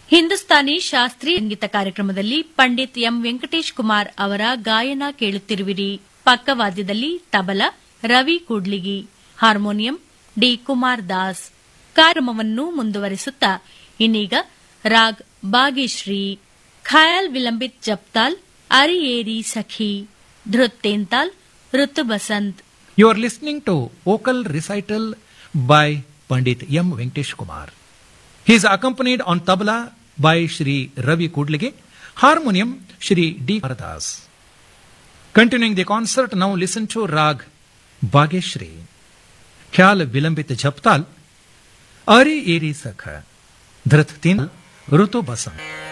ಹಿಂದೂಸ್ತಾನಿ ಶಾಸ್ತ್ರೀಯ ಸಂಗೀತ ಕಾರ್ಯಕ್ರಮದಲ್ಲಿ ಪಂಡಿತ್ ಎಂ ವೆಂಕಟೇಶ್ ಕುಮಾರ್ ಅವರ ಗಾಯನ ಕೇಳುತ್ತಿರುವಿರಿ ಪಕ್ಕವಾದ್ಯದಲ್ಲಿ ತಬಲ ರವಿ ಕೂಡ್ಲಿಗಿ ಹಾರ್ಮೋನಿಯಂ ಡಿ ಕುಮಾರ್ ದಾಸ್ ಕಾರ್ಯಕ್ರಮವನ್ನು ಮುಂದುವರಿಸುತ್ತಾ ಇನ್ನೀಗ ರಾಗ್ ಬಾಗಿಶ್ರೀ ಖಯಾಲ್ ವಿಲಂಬಿತ್ ಜಪ್ತಾಲ್ ಅರಿಯೇರಿ ಸಖಿ ಧೃತ್ತೇಂತಾಲ್ ಋತು Basant You are listening to vocal recital by Pandit M. Venkatesh Kumar. He is accompanied on tabla by Shri Ravi Kudlige, harmonium Shri D. Maradas. Continuing the concert, now listen to Rag Bhageshri, Khyal Vilambit Jhaptal, Ari Eri Sakha, Dhrat Tin, Rutu Basant.